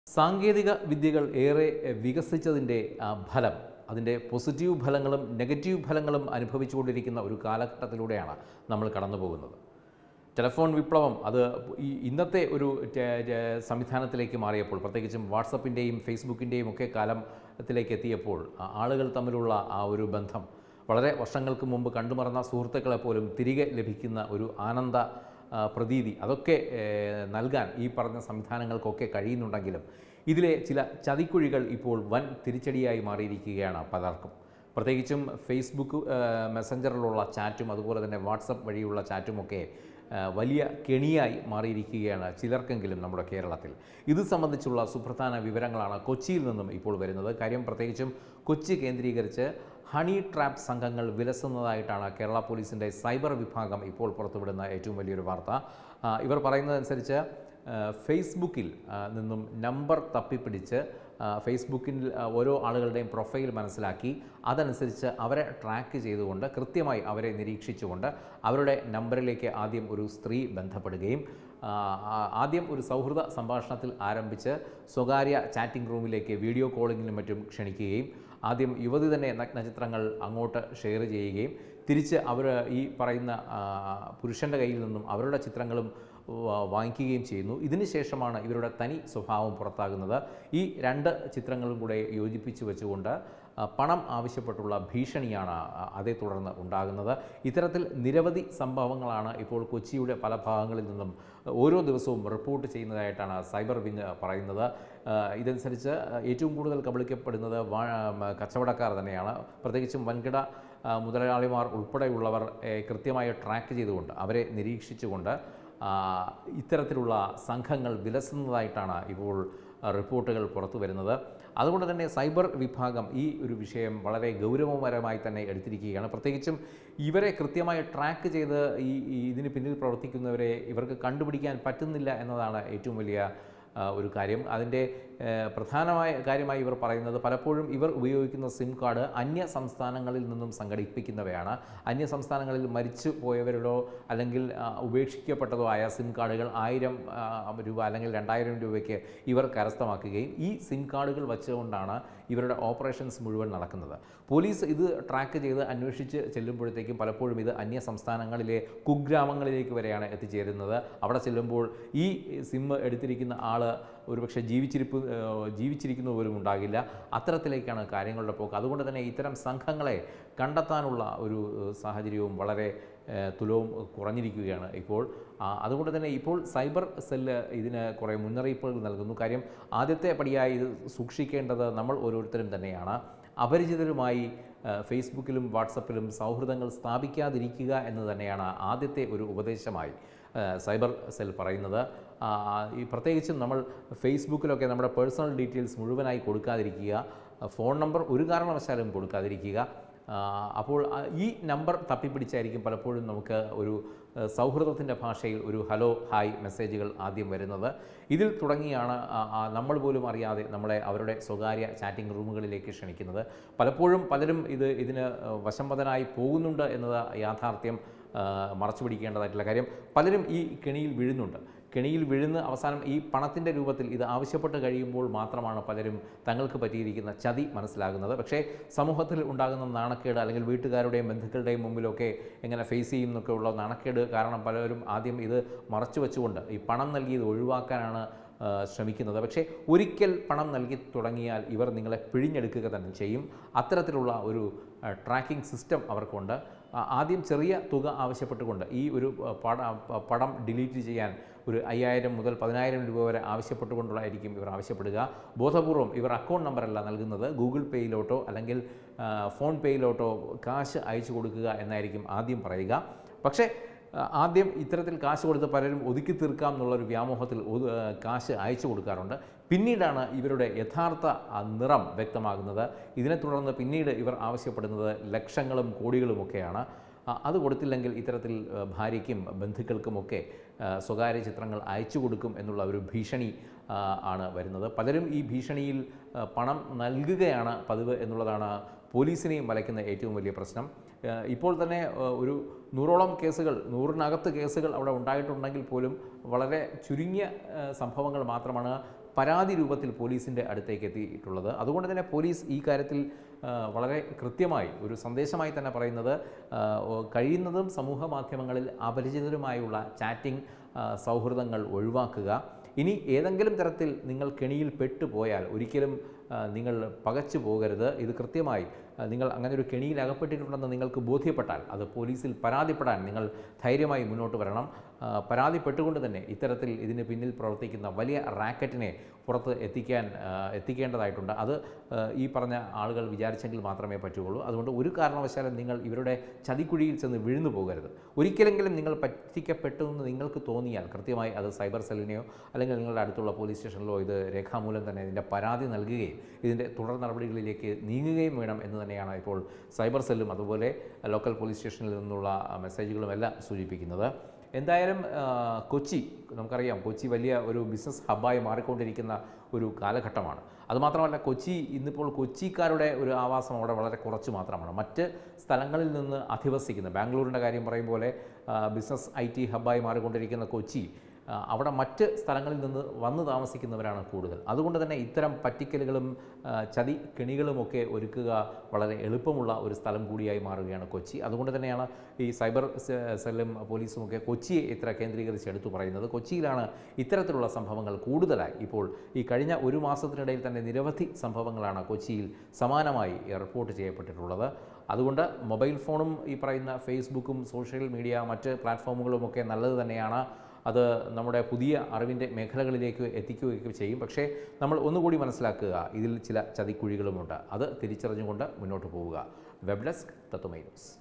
സാങ്കേതിക വിദ്യകൾ ഏറെ വികസിച്ചതിൻ്റെ ആ, ഫലം അതിൻ്റെ പോസിറ്റീവ് ഫലങ്ങളും നെഗറ്റീവ് ഫലങ്ങളും അനുഭവിച്ചുകൊണ്ടിരിക്കുന്ന ഒരു കാലഘട്ടത്തിലൂടെയാണ് നമ്മൾ കടന്നു പോകുന്നത് ടെലഫോൺ വിപ്ലവം അത് ഈ ഇന്നത്തെ ഒരു ടെ- ടെ- സംവിധാനത്തിലേക്ക് മാറിയപ്പോൾ പ്രത്യേകിച്ചും വാട്സപ്പിൻ്റെയും ഫേസ്ബുക്കിൻ്റെയും ഒക്കെ കാലത്തിലേക്ക് എത്തിയപ്പോൾ ആ ആളുകൾ തമ്മിലുള്ള ആ ഒരു ബന്ധം വളരെ വർഷങ്ങൾക്ക് മുമ്പ് കണ്ടുമറന്ന സുഹൃത്തുക്കളെ പോലും തിരികെ ലഭിക്കുന്ന ഒരു ആനന്ദ ആ, പ്രതീതി അതൊക്കെ ഏഹ്, നൽകാൻ ഈ പറഞ്ഞ സംവിധാനങ്ങൾക്കൊക്കെ കഴിയുന്നുണ്ടെങ്കിലും ഇതിലെ ചില ചതിക്കുഴികൾ ഇപ്പോൾ വൻ തിരിച്ചടിയായി മാറിയിരിക്കുകയാണ് പലർക്കും പ്രത്യേകിച്ചും ഫേസ്ബുക്ക് ഏഹ്, മെസ്സഞ്ചറിലുള്ള ചാറ്റും അതുപോലെ തന്നെ വാട്സപ്പ് വഴിയുള്ള ചാറ്റുമൊക്കെ ഏഹ്, വലിയ കെണിയായി മാറിയിരിക്കുകയാണ് ചിലർക്കെങ്കിലും നമ്മുടെ കേരളത്തിൽ ഇത് സംബന്ധിച്ചുള്ള സുപ്രധാന വിവരങ്ങളാണ് കൊച്ചിയിൽ നിന്നും ഇപ്പോൾ വരുന്നത് കാര്യം പ്രത്യേകിച്ചും കൊച്ചി കേന്ദ്രീകരിച്ച് ഹണി ട്രാപ്പ് സംഘങ്ങൾ വിലസുന്നതായിട്ടാണ് കേരള പോലീസിൻ്റെ സൈബർ വിഭാഗം ഇപ്പോൾ പുറത്തുവിടുന്ന ഏറ്റവും വലിയൊരു വാർത്ത ആ, ഇവർ പറയുന്നതനുസരിച്ച് ആ, ഫേസ്ബുക്കിൽ ആ, നിന്നും നമ്പർ തപ്പിപ്പിടിച്ച് ആ, ഫേസ്ബുക്കിൽ ആ, ഓരോ ആളുകളുടെയും പ്രൊഫൈൽ മനസ്സിലാക്കി അതനുസരിച്ച് അവരെ ട്രാക്ക് ചെയ്തുകൊണ്ട് കൃത്യമായി അവരെ നിരീക്ഷിച്ചുകൊണ്ട് അവരുടെ നമ്പറിലേക്ക് ആദ്യം ഒരു സ്ത്രീ ബന്ധപ്പെടുകയും ആ, ആ- ആദ്യം ഒരു സൗഹൃദ സംഭാഷണത്തിൽ ആരംഭിച്ച് സ്വകാര്യ ചാറ്റിംഗ് റൂമിലേക്ക് വീഡിയോ കോളിങ്ങിനും മറ്റും ക്ഷണിക്കുകയും ആദ്യം യുവതി തന്നെ നഗ്നചിത്രങ്ങൾ അങ്ങോട്ട് ഷെയർ ചെയ്യുകയും തിരിച്ച് അവർ ഈ പറയുന്ന ആ, പുരുഷൻ്റെ കയ്യിൽ നിന്നും അവരുടെ ചിത്രങ്ങളും വ- വാങ്ങിക്കുകയും ചെയ്യുന്നു ഇതിന് ശേഷമാണ് ഇവരുടെ തനി സ്വഭാവം പുറത്താകുന്നത് ഈ രണ്ട് ചിത്രങ്ങളും കൂടെ യോജിപ്പിച്ച് വെച്ചുകൊണ്ട് ആ, പണം ആവശ്യപ്പെട്ടുള്ള ഭീഷണിയാണ് ആ, അതേ തുടർന്ന് ഉണ്ടാകുന്നത് ഇത്തരത്തിൽ നിരവധി സംഭവങ്ങളാണ് ഇപ്പോൾ കൊച്ചിയുടെ പല ഭാഗങ്ങളിൽ നിന്നും ഓരോ ദിവസവും റിപ്പോർട്ട് ചെയ്യുന്നതായിട്ടാണ് സൈബർ വിങ് പറയുന്നത് ആ, ഇതനുസരിച്ച് ഏറ്റവും കൂടുതൽ കബളിക്കപ്പെടുന്നത് വാ- മ, കച്ചവടക്കാർ തന്നെയാണ് പ്രത്യേകിച്ചും വൻകിട ആ, മുതലാളിമാർ ഉൾപ്പെടെയുള്ളവർ ഏ, കൃത്യമായി ട്രാക്ക് ചെയ്തുകൊണ്ട് അവരെ നിരീക്ഷിച്ചുകൊണ്ട് ആ, ഇത്തരത്തിലുള്ള സംഘങ്ങൾ വിലസുന്നതായിട്ടാണ് ഇപ്പോൾ ആ, റിപ്പോർട്ടുകൾ പുറത്തു വരുന്നത് അതുകൊണ്ട് തന്നെ സൈബർ വിഭാഗം ഈ ഒരു വിഷയം വളരെ ഗൗരവപരമായി തന്നെ എടുത്തിരിക്കുകയാണ് പ്രത്യേകിച്ചും ഇവരെ കൃത്യമായി ട്രാക്ക് ചെയ്ത് ഈ ഈ ഇതിന് പിന്നിൽ പ്രവർത്തിക്കുന്നവരെ ഇവർക്ക് കണ്ടുപിടിക്കാൻ പറ്റുന്നില്ല എന്നതാണ് ഏറ്റവും വലിയ ആ, ഒരു കാര്യം അതിൻ്റെ ഏഹ്, പ്രധാനമായ കാര്യമായി ഇവർ പറയുന്നത് പലപ്പോഴും ഇവർ ഉപയോഗിക്കുന്ന സിം കാർഡ് അന്യ സംസ്ഥാനങ്ങളിൽ നിന്നും സംഘടിപ്പിക്കുന്നവയാണ് അന്യ സംസ്ഥാനങ്ങളിൽ മരിച്ചു പോയവരുടോ അല്ലെങ്കിൽ ആ, ഉപേക്ഷിക്കപ്പെട്ടതോ ആയ സിം കാർഡുകൾ ആയിരം ആ, രൂപ അല്ലെങ്കിൽ രണ്ടായിരം രൂപയ്ക്ക് ഇവർ കരസ്ഥമാക്കുകയും ഈ സിം കാർഡുകൾ വച്ചുകൊണ്ടാണ് ഇവരുടെ ഓപ്പറേഷൻസ് മുഴുവൻ നടക്കുന്നത് പോലീസ് ഇത് ട്രാക്ക് ചെയ്ത് അന്വേഷിച്ച് ചെല്ലുമ്പോഴത്തേക്കും പലപ്പോഴും ഇത് അന്യ സംസ്ഥാനങ്ങളിലെ കുഗ്രാമങ്ങളിലേക്ക് വരെയാണ് എത്തിച്ചേരുന്നത് അവിടെ ചെല്ലുമ്പോൾ ഈ സിം എടുത്തിരിക്കുന്ന ആൾ ഒരുപക്ഷെ ജീവിച്ചിരിപ്പ് ഏഹ്, ജീവിച്ചിരിക്കുന്നത് പോലും ഉണ്ടാകില്ല അത്തരത്തിലേക്കാണ് കാര്യങ്ങളുടെ പോക്ക് അതുകൊണ്ട് തന്നെ ഇത്തരം സംഘങ്ങളെ കണ്ടെത്താനുള്ള ഒരു ഏഹ്, സാഹചര്യവും വളരെ ഏഹ്, തുലവും കുറഞ്ഞിരിക്കുകയാണ് ഇപ്പോൾ ആ, അതുകൊണ്ട് തന്നെ ഇപ്പോൾ സൈബർ സെല്ല് ഇതിന് കുറേ മുന്നറിയിപ്പുകൾ നൽകുന്നു കാര്യം ആദ്യത്തെ പടിയായി ഇത് സൂക്ഷിക്കേണ്ടത് നമ്മൾ ഓരോരുത്തരും തന്നെയാണ് അപരിചിതരുമായി ആ, ഫേസ്ബുക്കിലും വാട്സപ്പിലും സൗഹൃദങ്ങൾ സ്ഥാപിക്കാതിരിക്കുക എന്ന് തന്നെയാണ് ആദ്യത്തെ ഒരു ഉപദേശമായി ആ, സൈബർ സെൽ പറയുന്നത് ആ, ഈ പ്രത്യേകിച്ചും നമ്മൾ ഫേസ്ബുക്കിലൊക്കെ നമ്മുടെ പേഴ്സണൽ ഡീറ്റെയിൽസ് മുഴുവനായി കൊടുക്കാതിരിക്കുക ആ, ഫോൺ നമ്പർ ഒരു കാരണവശാലും കൊടുക്കാതിരിക്കുക ആ, അപ്പോൾ ആ, ഈ നമ്പർ തപ്പിപ്പിടിച്ചായിരിക്കും പലപ്പോഴും നമുക്ക് ഒരു സൗഹൃദത്തിൻ്റെ ഭാഷയിൽ ഒരു ഹലോ ഹായ് മെസ്സേജുകൾ ആദ്യം വരുന്നത് ഇതിൽ തുടങ്ങിയാണ് ആ, ആ, നമ്മൾ പോലും അറിയാതെ നമ്മളെ അവരുടെ സ്വകാര്യ ചാറ്റിംഗ് റൂമുകളിലേക്ക് ക്ഷണിക്കുന്നത് പലപ്പോഴും പലരും ഇത് ഇതിന് വശംവദനായി പോകുന്നുണ്ട് എന്നത് യാഥാർത്ഥ്യം ആ, മറച്ചു പിടിക്കേണ്ടതായിട്ടുള്ള കാര്യം പലരും ഈ കെണിയിൽ വീഴുന്നുണ്ട് കെണിയിൽ വീഴുന്ന അവസാനം ഈ പണത്തിൻ്റെ രൂപത്തിൽ ഇത് ആവശ്യപ്പെട്ട് കഴിയുമ്പോൾ മാത്രമാണ് പലരും തങ്ങൾക്ക് പറ്റിയിരിക്കുന്ന ചതി മനസ്സിലാകുന്നത് പക്ഷേ സമൂഹത്തിൽ ഉണ്ടാകുന്ന നാണക്കേട് അല്ലെങ്കിൽ വീട്ടുകാരുടെയും ബന്ധുക്കളുടെയും മുമ്പിലൊക്കെ എങ്ങനെ ഫേസ് ചെയ്യും എന്നൊക്കെ ഉള്ള നാണക്കേട് കാരണം പലരും ആദ്യം ഇത് മറച്ചു വെച്ചുകൊണ്ട് ഈ പണം നൽകിയത് ഒഴിവാക്കാനാണ് ആ, ശ്രമിക്കുന്നത് പക്ഷേ ഒരിക്കൽ പണം നൽകി തുടങ്ങിയാൽ ഇവർ നിങ്ങളെ പിഴിഞ്ഞെടുക്കുക തന്നെ ചെയ്യും അത്തരത്തിലുള്ള ഒരു ട്രാക്കിംഗ് സിസ്റ്റം അവർക്കുണ്ട് ആ, ആദ്യം ചെറിയ തുക ആവശ്യപ്പെട്ടുകൊണ്ട് ഈ ഒരു ആ, പട പ- പടം ഡിലീറ്റ് ചെയ്യാൻ ഒരു അയ്യായിരം മുതൽ പതിനായിരം രൂപ വരെ ആവശ്യപ്പെട്ടുകൊണ്ടുള്ളതായിരിക്കും ഇവർ ആവശ്യപ്പെടുക ബോധപൂർവം ഇവർ അക്കൗണ്ട് നമ്പറല്ല നൽകുന്നത് ഗൂഗിൾ പേയിലോട്ടോ അല്ലെങ്കിൽ ആ, ഫോൺ പേയിലോട്ടോ കാശ് അയച്ചു കൊടുക്കുക എന്നായിരിക്കും ആദ്യം പറയുക പക്ഷേ ആ, ആദ്യം ഇത്തരത്തിൽ കാശ് കൊടുത്ത് പലരും ഒതുക്കി തീർക്കാം എന്നുള്ളൊരു വ്യാമോഹത്തിൽ ഒതു- ആ, കാശ് അയച്ചു കൊടുക്കാറുണ്ട് പിന്നീടാണ് ഇവരുടെ യഥാർത്ഥ ആ, നിറം വ്യക്തമാകുന്നത് ഇതിനെ തുടർന്ന് പിന്നീട് ഇവർ ആവശ്യപ്പെടുന്നത് ലക്ഷങ്ങളും കോടികളുമൊക്കെയാണ് ആ, അത് കൊടുത്തില്ലെങ്കിൽ ഇത്തരത്തിൽ ആ, ഭാര്യയ്ക്കും ബന്ധുക്കൾക്കുമൊക്കെ ആ, സ്വകാര്യ ചിത്രങ്ങൾ അയച്ചു കൊടുക്കും എന്നുള്ള ഒരു ഭീഷണി ആ, ആണ് വരുന്നത് പലരും ഈ ഭീഷണിയിൽ ആ, പണം നൽകുകയാണ് പതിവ് എന്നുള്ളതാണ് പോലീസിനെയും വലയ്ക്കുന്ന ഏറ്റവും വലിയ പ്രശ്നം ആ, ഇപ്പോൾ തന്നെ ആ, ഒരു നൂറോളം കേസുകൾ നൂറിനകത്ത് കേസുകൾ അവിടെ ഉണ്ടായിട്ടുണ്ടെങ്കിൽ പോലും വളരെ ചുരുങ്ങിയ ആ, സംഭവങ്ങൾ മാത്രമാണ് പരാതി രൂപത്തിൽ പോലീസിൻ്റെ അടുത്തേക്ക് എത്തിയിട്ടുള്ളത് അതുകൊണ്ട് തന്നെ പോലീസ് ഈ കാര്യത്തിൽ ആ, വളരെ കൃത്യമായി ഒരു സന്ദേശമായി തന്നെ പറയുന്നത് ആ, ഓ- കഴിയുന്നതും സമൂഹ മാധ്യമങ്ങളിൽ അപരിചിതരുമായുള്ള ചാറ്റിംഗ് ആ, സൗഹൃദങ്ങൾ ഒഴിവാക്കുക ഇനി ഏതെങ്കിലും തരത്തിൽ നിങ്ങൾ കെണിയിൽ പെട്ടുപോയാൽ ഒരിക്കലും ആ, നിങ്ങൾ പകച്ചു പോകരുത് ഇത് കൃത്യമായി ആ, നിങ്ങൾ അങ്ങനെ ഒരു കെണിയിൽ അകപ്പെട്ടിട്ടുണ്ടെന്ന് നിങ്ങൾക്ക് ബോധ്യപ്പെട്ടാൽ അത് പോലീസിൽ പരാതിപ്പെടാൻ നിങ്ങൾ ധൈര്യമായി മുന്നോട്ട് വരണം ആ, പരാതിപ്പെട്ടുകൊണ്ട് തന്നെ ഇത്തരത്തിൽ ഇതിന് പിന്നിൽ പ്രവർത്തിക്കുന്ന വലിയ റാക്കറ്റിനെ പുറത്ത് എത്തിക്കാൻ ആ, എത്തിക്കേണ്ടതായിട്ടുണ്ട് അത് ആ, ഈ പറഞ്ഞ ആളുകൾ വിചാരിച്ചെങ്കിൽ മാത്രമേ പറ്റുകയുള്ളൂ അതുകൊണ്ട് ഒരു കാരണവശാലും നിങ്ങൾ ഇവരുടെ ചതിക്കുഴിയിൽ ചെന്ന് വീഴുന്നു പോകരുത് ഒരിക്കലെങ്കിലും നിങ്ങൾ പറ്റിക്കപ്പെട്ടു എന്ന് നിങ്ങൾക്ക് തോന്നിയാൽ കൃത്യമായി അത് സൈബർ സെല്ലിനെയോ അല്ലെങ്കിൽ നിങ്ങളുടെ അടുത്തുള്ള പോലീസ് സ്റ്റേഷനിലോ ഇത് രേഖാമൂലം തന്നെ ഇതിൻ്റെ പരാതി നൽകുകയും ഇതിൻ്റെ തുടർ നടപടികളിലേക്ക് നീങ്ങുകയും വേണം എന്ന് തന്നെയാണ് ഇപ്പോൾ സൈബർ സെല്ലും അതുപോലെ ലോക്കൽ പോലീസ് സ്റ്റേഷനിൽ നിന്നുള്ള ആ, മെസ്സേജുകളും എല്ലാം സൂചിപ്പിക്കുന്നത് എന്തായാലും ആ, കൊച്ചി നമുക്കറിയാം കൊച്ചി വലിയ ഒരു ബിസിനസ് ഹബ്ബായി മാറിക്കൊണ്ടിരിക്കുന്ന ഒരു കാലഘട്ടമാണ് അതുമാത്രമല്ല കൊച്ചി ഇന്നിപ്പോൾ കൊച്ചിക്കാരുടെ ഒരു ആവാസം അവിടെ വളരെ കുറച്ച് മാത്രമാണ് മറ്റ് സ്ഥലങ്ങളിൽ നിന്ന് അധിവസിക്കുന്ന ബാംഗ്ലൂരിൻ്റെ കാര്യം പറയും പോലെ ആ, ബിസിനസ് ഐ ടി ഹബ്ബായി മാറിക്കൊണ്ടിരിക്കുന്ന കൊച്ചി ആ, അവിടെ മറ്റ് സ്ഥലങ്ങളിൽ നിന്ന് വന്ന് താമസിക്കുന്നവരാണ് കൂടുതൽ അതുകൊണ്ട് തന്നെ ഇത്തരം പറ്റിക്കലുകളും ആ, ചതി കെണികളുമൊക്കെ ഒരുക്കുക വളരെ എളുപ്പമുള്ള ഒരു സ്ഥലം കൂടിയായി മാറുകയാണ് കൊച്ചി അതുകൊണ്ട് തന്നെയാണ് ഈ സൈബർ സെ- സെല്ലും പോലീസും ഒക്കെ കൊച്ചിയെ ഇത്ര കേന്ദ്രീകരിച്ച് എടുത്തു പറയുന്നത് കൊച്ചിയിലാണ് ഇത്തരത്തിലുള്ള സംഭവങ്ങൾ കൂടുതലായി ഇപ്പോൾ ഈ കഴിഞ്ഞ ഒരു മാസത്തിനിടയിൽ തന്നെ നിരവധി സംഭവങ്ങളാണ് കൊച്ചിയിൽ സമാനമായി റിപ്പോർട്ട് ചെയ്യപ്പെട്ടിട്ടുള്ളത് അതുകൊണ്ട് മൊബൈൽ ഫോണും ഈ പറയുന്ന ഫേസ്ബുക്കും സോഷ്യൽ മീഡിയ മറ്റ് പ്ലാറ്റ്ഫോമുകളും ഒക്കെ നല്ലത് തന്നെയാണ് അത് നമ്മുടെ പുതിയ അറിവിൻ്റെ മേഖലകളിലേക്ക് എത്തിക്കുകയൊക്കെ ചെയ്യും പക്ഷേ നമ്മൾ ഒന്നുകൂടി മനസ്സിലാക്കുക ഇതിൽ ചില ചതിക്കുഴികളുമുണ്ട് അത് തിരിച്ചറിഞ്ഞുകൊണ്ട് മുന്നോട്ട് പോവുക വെബ് ഡെസ്ക് തത്വമൈ ന്യൂസ്